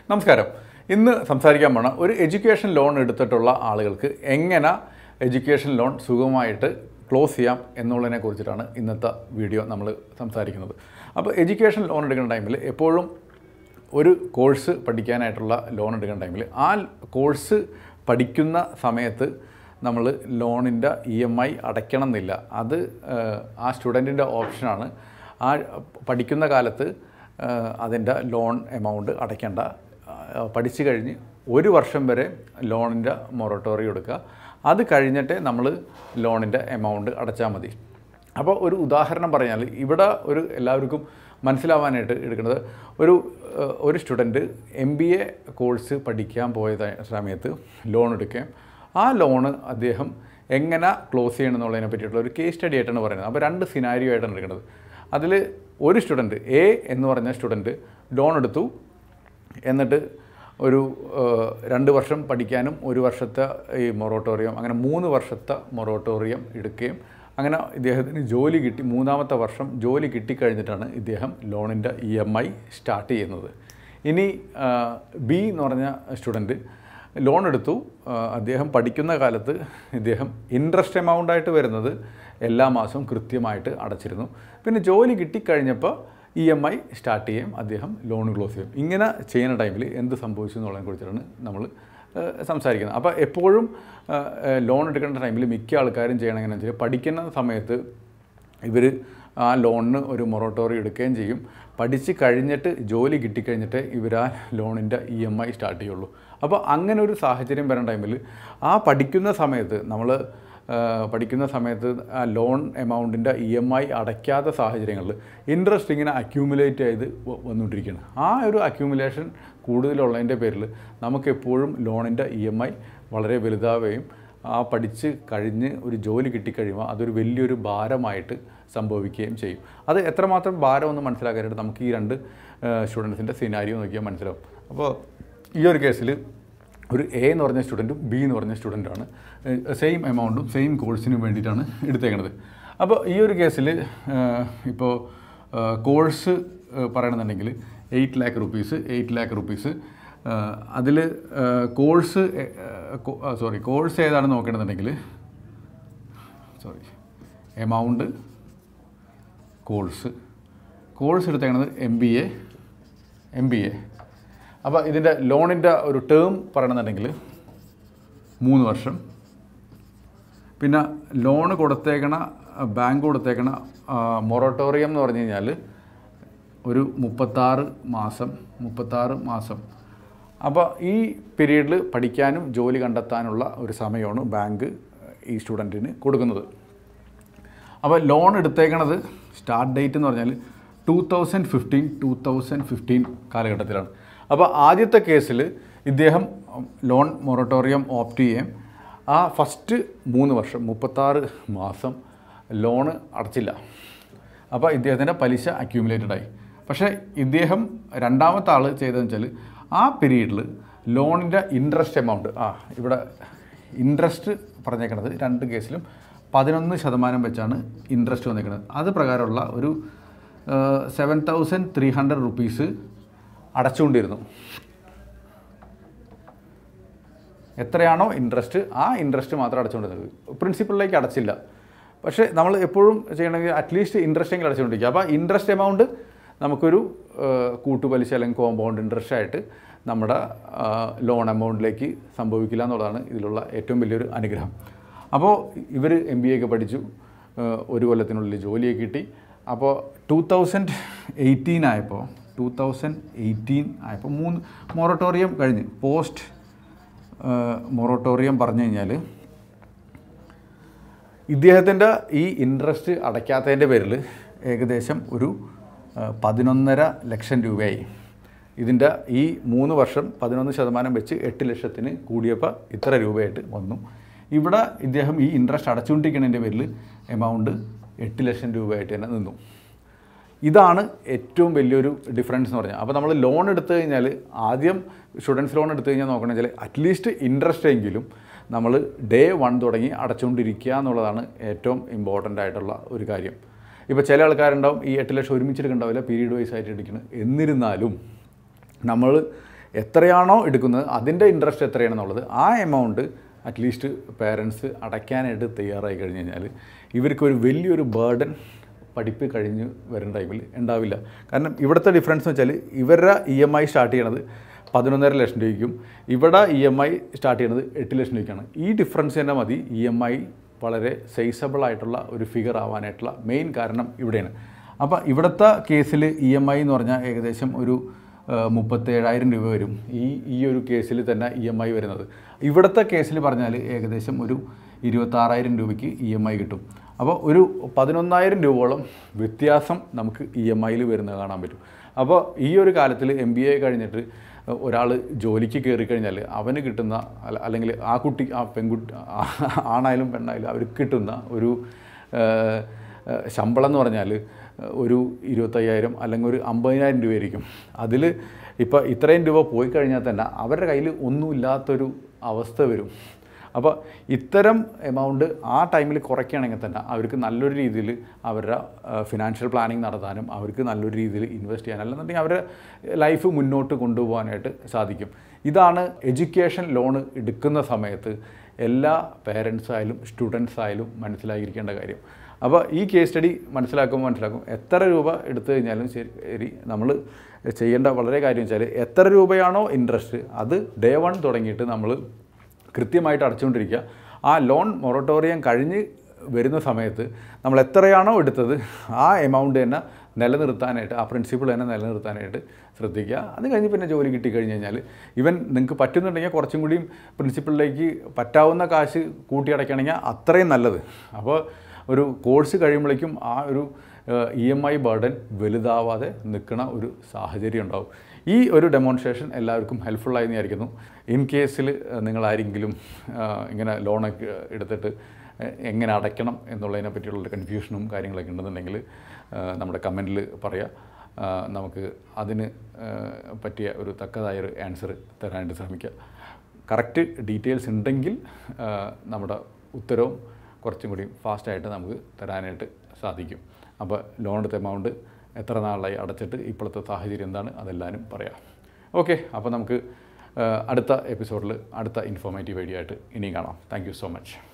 നമസ്കാരം ഇന്ന് സംസാരിക്കാൻ പോണ ഒരു എഡ്യൂക്കേഷൻ ലോൺ എടുത്തിട്ടുള്ള ആളുകൾക്ക് എങ്ങനെ എഡ്യൂക്കേഷൻ ലോൺ സുഗമമായിട്ട് ക്ലോസ് ചെയ്യാം എന്നുള്ളതിനെ കുറിച്ചിട്ടാണ് ഇന്നത്തെ വീഡിയോ നമ്മൾ സംസാരിക്കുന്നത് അപ്പോൾ എഡ്യൂക്കേഷൻ ലോൺ എടുക്കുന്ന ടൈമിൽ എപ്പോഴും ഒരു കോഴ്സ് പഠിക്കാനായിട്ടുള്ള ലോൺ എടുക്കുന്ന ടൈമിൽ ആ കോഴ്സ് പഠിക്കുന്ന സമയത്ത് നമ്മൾ ലോണിൻ്റെ ഇ എം ഐ അടയ്ക്കണം എന്നില്ല അത് ഏഹ്, ആ സ്റ്റുഡൻറ്റിൻ്റെ ഓപ്ഷനാണ് ആ പഠിക്കുന്ന കാലത്ത് അതിൻ്റെ ലോൺ എമൗണ്ട് അടയ്ക്കേണ്ട ആ, പഠിച്ചു കഴിഞ്ഞ് ഒരു വർഷം വരെ ലോണിൻ്റെ മൊറട്ടോറിയം എടുക്കുക അത് കഴിഞ്ഞിട്ടേ നമ്മൾ ലോണിൻ്റെ എമൗണ്ട് അടച്ചാൽ മതി അപ്പോൾ ഒരു ഉദാഹരണം പറഞ്ഞാൽ ഇവിടെ ഒരു എല്ലാവർക്കും മനസ്സിലാവാനായിട്ട് എടുക്കുന്നത് ഒരു ഏഹ്, ഒരു student M B A course പഠിക്കാൻ പോയ ത- സമയത്ത് ലോൺ എടുക്കുകയും ആ ലോണ് അദ്ദേഹം എങ്ങനെ ക്ലോസ് ചെയ്യണം എന്നുള്ളതിനെ പറ്റിയിട്ടുള്ള ഒരു കേസ് സ്റ്റഡി ആയിട്ടാണ് പറയുന്നത് അപ്പോൾ രണ്ട് സിനാരിയോ ആയിട്ടാണ് എടുക്കുന്നത് അതിൽ ഒരു സ്റ്റുഡൻറ്റ് എ എന്ന് പറഞ്ഞ സ്റ്റുഡൻറ്റ് ലോൺ എടുത്തു എന്നിട്ട് ഒരു ഏഹ്, രണ്ട് വർഷം പഠിക്കാനും ഒരു വർഷത്തെ ഈ മൊറോട്ടോറിയം അങ്ങനെ മൂന്ന് വർഷത്തെ മൊറോട്ടോറിയം എടുക്കുകയും അങ്ങനെ ഇദ്ദേഹത്തിന് ജോലി കിട്ടി മൂന്നാമത്തെ വർഷം ജോലി കിട്ടിക്കഴിഞ്ഞിട്ടാണ് ഇദ്ദേഹം ലോണിൻ്റെ ഇ എം ഐ സ്റ്റാർട്ട് ചെയ്യുന്നത് ഇനി ബി എന്ന് പറഞ്ഞ സ്റ്റുഡൻറ്റ് ലോൺ എടുത്തു ആ, അദ്ദേഹം പഠിക്കുന്ന കാലത്ത് ഇദ്ദേഹം ഇൻട്രസ്റ്റ് എമൗണ്ട് ആയിട്ട് വരുന്നത് എല്ലാ മാസവും കൃത്യമായിട്ട് അടച്ചിരുന്നു പിന്നെ ജോലി കിട്ടിക്കഴിഞ്ഞപ്പോൾ ഇ എം ഐ സ്റ്റാർട്ട് ചെയ്യും അദ്ദേഹം ലോൺ ക്ലോസ് ചെയ്യും ഇങ്ങനെ ചെയ്യുന്ന ടൈമിൽ എന്ത് സംഭവിച്ചു എന്നുള്ളതിനെ കുറിച്ചാണ് നമ്മൾ സംസാരിക്കുന്നത് അപ്പോൾ എപ്പോഴും ആ, ആ, ലോൺ എടുക്കേണ്ട ടൈമിൽ മിക്ക ആൾക്കാരും ചെയ്യണം എങ്ങനെയാണെന്ന് വെച്ചാൽ പഠിക്കുന്ന സമയത്ത് ഇവർ ആ ലോണിന് ഒരു മൊറട്ടോറിയം എടുക്കുകയും ചെയ്യും പഠിച്ച് കഴിഞ്ഞിട്ട് ജോലി കിട്ടിക്കഴിഞ്ഞിട്ട് ഇവർ ആ ലോണിൻ്റെ ഇ എം ഐ സ്റ്റാർട്ട് ചെയ്യുള്ളൂ അപ്പോൾ അങ്ങനെ ഒരു സാഹചര്യം വരുന്ന ടൈമിൽ ആ പഠിക്കുന്ന സമയത്ത് നമ്മൾ പഠിക്കുന്ന സമയത്ത് ആ ലോൺ എമൗണ്ടിൻ്റെ ഇ എം ഐ അടയ്ക്കാത്ത സാഹചര്യങ്ങളിൽ ഇൻട്രസ്റ്റ് ഇങ്ങനെ അക്യൂമുലേറ്റ് ചെയ്ത് വ- വന്നുകൊണ്ടിരിക്കുകയാണ് ആ ഒരു അക്യൂമുലേഷൻ കൂടുതലുള്ളതിൻ്റെ പേരിൽ നമുക്കെപ്പോഴും ലോണിൻ്റെ ഇ എം ഐ വളരെ വലുതാവുകയും ആ പഠിച്ച് കഴിഞ്ഞ് ഒരു ജോലി കിട്ടിക്കഴിയുമ്പോൾ അതൊരു വലിയൊരു ഭാരമായിട്ട് സംഭവിക്കുകയും ചെയ്യും അത് എത്രമാത്രം ഭാരമെന്ന് മനസ്സിലാക്കാനായിട്ട് നമുക്ക് ഈ രണ്ട് സ്റ്റുഡൻസിൻ്റെ സിനാരിയോ നോക്കിയാൽ മനസ്സിലാവും അപ്പോൾ ഈ ഒരു കേസിൽ ഒരു എ എന്ന് പറഞ്ഞ സ്റ്റുഡൻറ്റും ബി എന്ന് പറഞ്ഞ സ്റ്റുഡൻറ്റാണ് സെയിം എമൗണ്ടും സെയിം കോഴ്സിനും വേണ്ടിയിട്ടാണ് എടുത്തേക്കുന്നത് അപ്പോൾ ഈ ഒരു കേസിൽ ഇപ്പോൾ കോഴ്സ് പറയണമെന്നുണ്ടെങ്കിൽ eight lakh rupees eight lakh rupees അതിൽ കോഴ്സ് സോറി കോഴ്സ് ഏതാണെന്ന് നോക്കണമെന്നുണ്ടെങ്കിൽ സോറി എമൗണ്ട് കോഴ്സ് കോഴ്സ് എടുത്തേക്കുന്നത് M B A M B A അപ്പോൾ ഇതിൻ്റെ ലോണിൻ്റെ ഒരു ടേം പറയണമെന്നുണ്ടെങ്കിൽ മൂന്ന് വർഷം പിന്നെ ലോണ് കൊടുത്തേക്കണ ബാങ്ക് കൊടുത്തേക്കണ മൊറട്ടോറിയം എന്ന് പറഞ്ഞു കഴിഞ്ഞാൽ ഒരു മുപ്പത്താറ് മാസം മുപ്പത്താറ് മാസം അപ്പോൾ ഈ പീരീഡിൽ പഠിക്കാനും ജോലി കണ്ടെത്താനുള്ള ഒരു സമയമാണ് ബാങ്ക് ഈ സ്റ്റുഡൻറ്റിന് കൊടുക്കുന്നത് അപ്പോൾ ലോൺ എടുത്തേക്കണത് സ്റ്റാർട്ട് ഡേറ്റ് എന്ന് പറഞ്ഞാൽ two thousand fifteen two thousand fifteen കാലഘട്ടത്തിലാണ് അപ്പോൾ ആദ്യത്തെ കേസിൽ ഇദ്ദേഹം ലോൺ മൊറട്ടോറിയം ഓപ്റ്റ് ചെയ്യുകയും ആ ഫസ്റ്റ് മൂന്ന് വർഷം മുപ്പത്താറ് മാസം ലോണ് അടച്ചില്ല അപ്പോൾ ഇദ്ദേഹത്തിൻ്റെ പലിശ അക്യൂമുലേറ്റഡ് ആയി പക്ഷേ ഇദ്ദേഹം രണ്ടാമത്തെ ആൾ ചെയ്തതെന്ന് വെച്ചാൽ ആ പീരീഡിൽ ലോണിൻ്റെ ഇൻട്രസ്റ്റ് എമൗണ്ട് ആ ഇവിടെ ഇൻട്രസ്റ്റ് പറഞ്ഞേക്കണത് രണ്ട് കേസിലും പതിനൊന്ന് ശതമാനം വെച്ചാണ് ഇൻട്രസ്റ്റ് വന്നേക്കുന്നത് അത് പ്രകാരമുള്ള ഒരു seven thousand three hundred rupees അടച്ചുകൊണ്ടിരുന്നു എത്രയാണോ ഇൻട്രസ്റ്റ് ആ ഇൻട്രസ്റ്റ് മാത്രം അടച്ചുകൊണ്ടിരുന്നത് പ്രിൻസിപ്പളിലേക്ക് അടച്ചില്ല പക്ഷേ നമ്മൾ എപ്പോഴും ചെയ്യണമെങ്കിൽ അറ്റ്ലീസ്റ്റ് ഇൻട്രസ്റ്റ് എങ്കിലും അടച്ചുകൊണ്ടിരിക്കുക അപ്പോൾ ഇൻട്രസ്റ്റ് എമൗണ്ട് നമുക്കൊരു ആ, കൂട്ടുപലിശ അല്ലെങ്കിൽ കോമ്പൗണ്ട് ഇൻട്രസ്റ്റ് ആയിട്ട് നമ്മുടെ ലോൺ എമൗണ്ടിലേക്ക് സംഭവിക്കില്ല എന്നുള്ളതാണ് ഇതിലുള്ള ഏറ്റവും വലിയൊരു അനുഗ്രഹം അപ്പോൾ ഇവർ എം ബി എ ഒക്കെ പഠിച്ചു ആ, ഒരു കൊല്ലത്തിനുള്ളിൽ ജോലിയൊക്കെ കിട്ടി അപ്പോൾ ടൂ തൗസൻഡ് എയ്റ്റീൻ ആയപ്പോൾ ടൂ തൗസൻഡ് എയ്റ്റീൻ ആയപ്പോൾ മൂന്ന് മൊറട്ടോറിയം കഴിഞ്ഞ് പോസ്റ്റ് മൊറട്ടോറിയം പറഞ്ഞു കഴിഞ്ഞാൽ ഇദ്ദേഹത്തിൻ്റെ ഈ ഇൻട്രസ്റ്റ് അടയ്ക്കാത്തതിൻ്റെ പേരിൽ ഏകദേശം ഒരു ആ, പതിനൊന്നര ലക്ഷം രൂപയായി ഇതിൻ്റെ ഈ മൂന്ന് വർഷം പതിനൊന്ന് ശതമാനം വെച്ച് എട്ട് ലക്ഷത്തിന് കൂടിയപ്പോൾ ഇത്ര രൂപയായിട്ട് വന്നു ഇവിടെ ഇദ്ദേഹം ഈ ഇൻട്രസ്റ്റ് അടച്ചുകൊണ്ടിരിക്കുന്നതിൻ്റെ പേരിൽ എമൗണ്ട് എട്ട് ലക്ഷം രൂപയായിട്ട് തന്നെ നിന്നു ഇതാണ് ഏറ്റവും വലിയൊരു ഡിഫറൻസ് എന്ന് പറഞ്ഞാൽ അപ്പോൾ നമ്മൾ ലോൺ എടുത്തു കഴിഞ്ഞാൽ ആദ്യം സ്റ്റുഡൻസ് ലോൺ എടുത്തു കഴിഞ്ഞാൽ നോക്കണമെന്ന് വെച്ചാൽ അറ്റ്ലീസ്റ്റ് ഇൻട്രസ്റ്റ് എങ്കിലും നമ്മൾ ഡേ വൺ തുടങ്ങി അടച്ചുകൊണ്ടിരിക്കുക എന്നുള്ളതാണ് ഏറ്റവും ഇമ്പോർട്ടൻ്റ് ആയിട്ടുള്ള ഒരു കാര്യം ഇപ്പോൾ ചില ആൾക്കാരുണ്ടാവും ഈ എട്ട് ലക്ഷം ഒരുമിച്ചെടുക്കണ്ടാവില്ല പീരീഡ് വൈസ് ആയിട്ട് എടുക്കുന്നത് എന്നിരുന്നാലും നമ്മൾ എത്രയാണോ എടുക്കുന്നത് അതിൻ്റെ ഇൻട്രസ്റ്റ് എത്രയാണെന്നുള്ളത് ആ എമൗണ്ട് അറ്റ്ലീസ്റ്റ് പേരൻസ് അടയ്ക്കാനായിട്ട് തയ്യാറായി കഴിഞ്ഞ് കഴിഞ്ഞാൽ ഇവർക്കൊരു വലിയൊരു ബേർഡൻ പഠിപ്പ് കഴിഞ്ഞ് വരുന്ന ടൈമിൽ ഉണ്ടാവില്ല കാരണം ഇവിടുത്തെ ഡിഫറൻസ് എന്ന് വെച്ചാൽ ഇവരുടെ ഇ എം ഐ സ്റ്റാർട്ട് ചെയ്യണത് പതിനൊന്നര ലക്ഷം രൂപയ്ക്കും ഇവിടെ ഇ എം ഐ സ്റ്റാർട്ട് ചെയ്യണത് എട്ട് ലക്ഷം രൂപയ്ക്കാണ് ഈ ഡിഫറൻസ് തന്നെ മതി ഇ എം ഐ വളരെ സൈസബിൾ ആയിട്ടുള്ള ഒരു ഫിഗർ ആവാനായിട്ടുള്ള മെയിൻ കാരണം ഇവിടെയാണ് അപ്പോൾ ഇവിടുത്തെ കേസിൽ ഇ എം ഐ എന്ന് പറഞ്ഞാൽ ഏകദേശം ഒരു മുപ്പത്തേഴായിരം രൂപ വരും ഈ ഈ ഒരു കേസിൽ തന്നെ ഇ എം ഐ വരുന്നത് ഇവിടുത്തെ കേസിൽ പറഞ്ഞാൽ ഏകദേശം ഒരു ഇരുപത്താറായിരം രൂപയ്ക്ക് ഇ എം ഐ കിട്ടും അപ്പോൾ ഒരു പതിനൊന്നായിരം രൂപയോളം വ്യത്യാസം നമുക്ക് ഇ എം ഐയിൽ വരുന്നത് കാണാൻ പറ്റും അപ്പോൾ ഈ ഒരു കാലത്തിൽ എം ബി എ കഴിഞ്ഞിട്ട് ഒരാൾ ജോലിക്ക് കയറി കഴിഞ്ഞാൽ അവന് കിട്ടുന്ന അല്ല അല്ലെങ്കിൽ ആ കുട്ടി ആ പെൺകുട്ടി ആ- ആണായാലും പെണ്ണായാലും അവർക്ക് കിട്ടുന്ന ഒരു ഏഹ്, ഏഹ്, ശമ്പളം എന്ന് പറഞ്ഞാൽ ഒരു ഇരുപത്തയ്യായിരം അല്ലെങ്കിൽ ഒരു അമ്പതിനായിരം രൂപയായിരിക്കും അതിൽ ഇപ്പോൾ ഇത്രയും രൂപ പോയി കഴിഞ്ഞാൽ തന്നെ അവരുടെ കയ്യിൽ ഒന്നുമില്ലാത്തൊരു അവസ്ഥ വരും അപ്പോൾ ഇത്തരം എമൗണ്ട് ആ ടൈമിൽ കുറയ്ക്കുകയാണെങ്കിൽ തന്നെ അവർക്ക് നല്ലൊരു രീതിയിൽ അവരുടെ ഫിനാൻഷ്യൽ പ്ലാനിങ് നടത്താനും അവർക്ക് നല്ലൊരു രീതിയിൽ ഇൻവെസ്റ്റ് ചെയ്യാൻ അല്ലെന്നുണ്ടെങ്കിൽ അവരുടെ ലൈഫ് മുന്നോട്ട് കൊണ്ടുപോകാനായിട്ട് സാധിക്കും ഇതാണ് എഡ്യൂക്കേഷൻ ലോൺ എടുക്കുന്ന സമയത്ത് എല്ലാ പേരൻസ് ആയാലും സ്റ്റുഡൻസ് ആയാലും മനസ്സിലാക്കിയിരിക്കേണ്ട കാര്യം അപ്പോൾ ഈ കേസ് സ്റ്റഡി മനസ്സിലാക്കുമ്പോൾ മനസ്സിലാക്കും എത്ര രൂപ എടുത്തു കഴിഞ്ഞാലും ശരി ശരി നമ്മൾ ചെയ്യേണ്ട വളരെ കാര്യം വെച്ചാൽ എത്ര രൂപയാണോ ഇൻട്രസ്റ്റ് അത് ഡേ വൺ തുടങ്ങിയിട്ട് നമ്മൾ കൃത്യമായിട്ട് അടച്ചുകൊണ്ടിരിക്കുക ആ ലോൺ മൊറട്ടോറിയം കഴിഞ്ഞ് വരുന്ന സമയത്ത് നമ്മൾ എത്രയാണോ എടുത്തത് ആ എമൗണ്ട് തന്നെ നിലനിർത്താനായിട്ട് ആ പ്രിൻസിപ്പിൾ തന്നെ നിലനിർത്താനായിട്ട് ശ്രദ്ധിക്കുക അത് കഴിഞ്ഞ് പിന്നെ ജോലി കിട്ടിക്കഴിഞ്ഞ് കഴിഞ്ഞാൽ ഇവൻ നിങ്ങൾക്ക് പറ്റുന്നുണ്ടെങ്കിൽ കുറച്ചും കൂടിയും പ്രിൻസിപ്പിളിലേക്ക് പറ്റാവുന്ന കാശ് കൂട്ടി അടയ്ക്കണമെങ്കിൽ അത്രയും നല്ലത് അപ്പോൾ ഒരു കോഴ്സ് കഴിയുമ്പോഴേക്കും ആ ഒരു ഇ എം ഐ ബർഡൻ വലുതാവാതെ നിൽക്കുന്ന ഒരു സാഹചര്യം ഉണ്ടാവും ഈ ഒരു ഡെമോൺസ്ട്രേഷൻ എല്ലാവർക്കും ഹെൽപ്ഫുള്ളായി എന്ന് വിചാരിക്കുന്നു ഇൻ കേസിൽ നിങ്ങളാരെങ്കിലും ആ, ഇങ്ങനെ ലോണൊക്കെ എടുത്തിട്ട് എ- എങ്ങനെ അടയ്ക്കണം എന്നുള്ളതിനെ പറ്റിയുള്ള കൺഫ്യൂഷനും കാര്യങ്ങളൊക്കെ ഉണ്ടെന്നുണ്ടെങ്കിൽ ആ, നമ്മുടെ കമൻറ്റിൽ പറയാം ആ, നമുക്ക് അതിന് ആ, പറ്റിയ ഒരു തക്കതായൊരു ആൻസർ തരാനായിട്ട് ശ്രമിക്കുക കറക്റ്റ് ഡീറ്റെയിൽസ് ഉണ്ടെങ്കിൽ ആ, നമ്മുടെ ഉത്തരവും കുറച്ചും കൂടി ഫാസ്റ്റായിട്ട് നമുക്ക് തരാനായിട്ട് സാധിക്കും അപ്പോൾ ലോൺ എടുത്ത എമൗണ്ട് എത്ര നാളായി അടച്ചിട്ട് ഇപ്പോഴത്തെ സാഹചര്യം എന്താണ് അതെല്ലാവരും പറയാം ഓക്കെ അപ്പോൾ നമുക്ക് ആ, അടുത്ത എപ്പിസോഡിൽ അടുത്ത ഇൻഫോർമേറ്റീവ് വീഡിയോ ആയിട്ട് ഇനിയും കാണാം താങ്ക് യു സോ മച്ച്